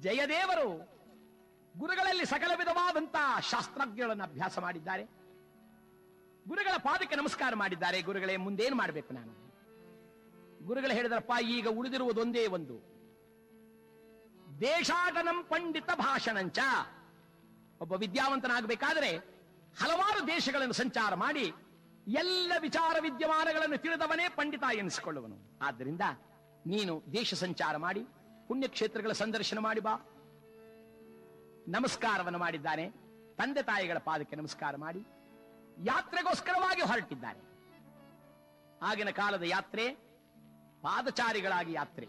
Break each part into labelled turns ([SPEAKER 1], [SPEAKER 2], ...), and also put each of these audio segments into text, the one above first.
[SPEAKER 1] ಜಯದೇವರು ಗುರುಗಳಲ್ಲಿ ಸಕಲ ವಿಧವಾದಂತಹ ಶಾಸ್ತ್ರಜ್ಞಗಳನ್ನು ಅಭ್ಯಾಸ ಮಾಡಿದ್ದಾರೆ ಗುರುಗಳ ಪಾದಕ್ಕೆ ನಮಸ್ಕಾರ ಮಾಡಿದ್ದಾರೆ ಗುರುಗಳೇ ಮುಂದೇನು ಮಾಡಬೇಕು ನಾನು ಗುರುಗಳು ಹೇಳಿದ್ರಪ್ಪ ಈಗ ಉಳಿದಿರುವುದೊಂದೇ ಒಂದು ದೇಶಾಟನಂ ಪಂಡಿತ ಭಾಷಣಂಚ ಒಬ್ಬ ವಿದ್ಯಾವಂತನಾಗಬೇಕಾದ್ರೆ ಹಲವಾರು ದೇಶಗಳನ್ನು ಸಂಚಾರ ಮಾಡಿ ಎಲ್ಲ ವಿಚಾರ ವಿದ್ಯಮಾನಗಳನ್ನು ತಿಳಿದವನೇ ಪಂಡಿತ ಎನಿಸಿಕೊಳ್ಳುವನು ಆದ್ದರಿಂದ ನೀನು ದೇಶ ಸಂಚಾರ ಮಾಡಿ ಪುಣ್ಯಕ್ಷೇತ್ರಗಳ ಸಂದರ್ಶನ ಮಾಡಿ ಬಾ ನಮಸ್ಕಾರವನ್ನು ಮಾಡಿದ್ದಾನೆ ತಂದೆ ತಾಯಿಗಳ ಪಾದಕ್ಕೆ ನಮಸ್ಕಾರ ಮಾಡಿ ಯಾತ್ರೆಗೋಸ್ಕರವಾಗಿ ಹೊರಟಿದ್ದಾರೆ ಆಗಿನ ಕಾಲದ ಯಾತ್ರೆ ಪಾದಚಾರಿಗಳಾಗಿ ಯಾತ್ರೆ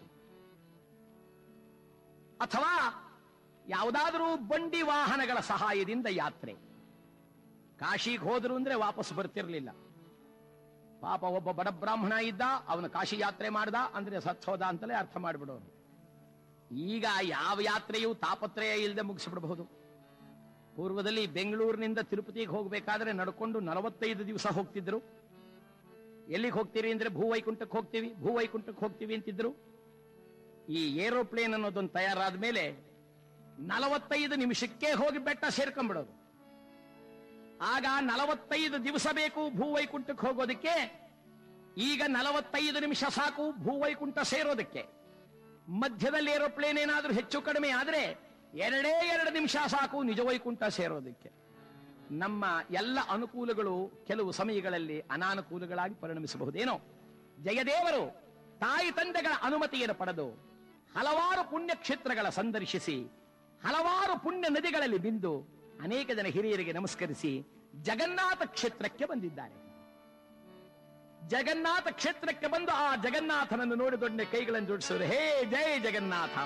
[SPEAKER 1] ಅಥವಾ ಯಾವುದಾದರೂ ಬಂಡಿ ವಾಹನಗಳ ಸಹಾಯದಿಂದ ಯಾತ್ರೆ ಕಾಶಿಗೆ ಹೋದ್ರು ಅಂದ್ರೆ ವಾಪಸ್ ಬರ್ತಿರ್ಲಿಲ್ಲ ಪಾಪ ಒಬ್ಬ ಬಡ ಬ್ರಾಹ್ಮಣ ಇದ್ದ ಅವನು ಕಾಶಿ ಯಾತ್ರೆ ಮಾಡ್ದ ಅಂದ್ರೆ ಸತ್ ಹೋದ ಅಂತಲೇ ಅರ್ಥ ಮಾಡಿಬಿಡೋರು ಈಗ ಯಾವ ಯಾತ್ರೆಯೂ ತಾಪತ್ರಯ ಇಲ್ಲದೆ ಮುಗಿಸಿಬಿಡಬಹುದು ಪೂರ್ವದಲ್ಲಿ ಬೆಂಗಳೂರಿನಿಂದ ತಿರುಪತಿಗೆ ಹೋಗಬೇಕಾದ್ರೆ ನಡ್ಕೊಂಡು ನಲವತ್ತೈದು ದಿವಸ ಹೋಗ್ತಿದ್ರು ಎಲ್ಲಿಗೆ ಹೋಗ್ತೀರಿ ಅಂದ್ರೆ ಭೂವೈಕುಂಠಕ್ಕೆ ಹೋಗ್ತೀವಿ ಭೂವೈಕುಂಠಕ್ಕೆ ಹೋಗ್ತೀವಿ ಅಂತಿದ್ರು ಈ ಏರೋಪ್ಲೇನ್ ಅನ್ನೋದೊಂದು ತಯಾರಾದ ಮೇಲೆ ನಲವತ್ತೈದು ನಿಮಿಷಕ್ಕೆ ಹೋಗಿ ಬೆಟ್ಟ ಸೇರ್ಕೊಂಡ್ಬಿಡೋದು ಆಗ ನಲವತ್ತೈದು ದಿವಸ ಬೇಕು ಭೂವೈಕುಂಠಕ್ಕೆ ಹೋಗೋದಕ್ಕೆ ಈಗ ನಲವತ್ತೈದು ನಿಮಿಷ ಸಾಕು ಭೂವೈಕುಂಠ ಸೇರೋದಕ್ಕೆ ಮಧ್ಯದಲ್ಲಿ ಏರೋಪ್ಲೇನ್ ಏನಾದ್ರೂ ಹೆಚ್ಚು ಕಡಿಮೆ ಆದ್ರೆ ಎರಡೇ ಎರಡು ನಿಮಿಷ ಸಾಕು ನಿಜ ವೈಕುಂಠ ಸೇರೋದಕ್ಕೆ ನಮ್ಮ ಎಲ್ಲ ಅನುಕೂಲಗಳು ಕೆಲವು ಸಮಯಗಳಲ್ಲಿ ಅನಾನುಕೂಲಗಳಾಗಿ ಪರಿಣಮಿಸಬಹುದೇನೋ ಜಯದೇವರು ತಾಯಿ ತಂದೆಗಳ ಅನುಮತಿಯನ್ನು ಪಡೆದು ಹಲವಾರು ಪುಣ್ಯಕ್ಷೇತ್ರಗಳ ಸಂದರ್ಶಿಸಿ ಹಲವಾರು ಪುಣ್ಯ ನದಿಗಳಲ್ಲಿ ಬಿಂದು ಅನೇಕ ಜನ ಹಿರಿಯರಿಗೆ ನಮಸ್ಕರಿಸಿ ಜಗನ್ನಾಥ ಕ್ಷೇತ್ರಕ್ಕೆ ಬಂದಿದ್ದಾರೆ ಜಗನ್ನಾಥ ಕ್ಷೇತ್ರಕ್ಕೆ ಬಂದು ಆ ಜಗನ್ನಾಥನನ್ನು ನೋಡಿ ದೊಡ್ಡ ಕೈಗಳನ್ನು ಜೋಡಿಸಿದ್ರು ಹೇ ಜಯ ಜಗನ್ನಾಥ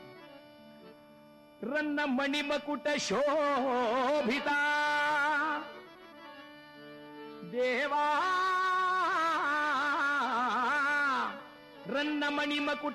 [SPEAKER 1] ರನ್ನ ಮಣಿಮಕುಟ ಶೋಭಿತ ದೇವಾ ರನ್ನ ಮಣಿಮಕುಟ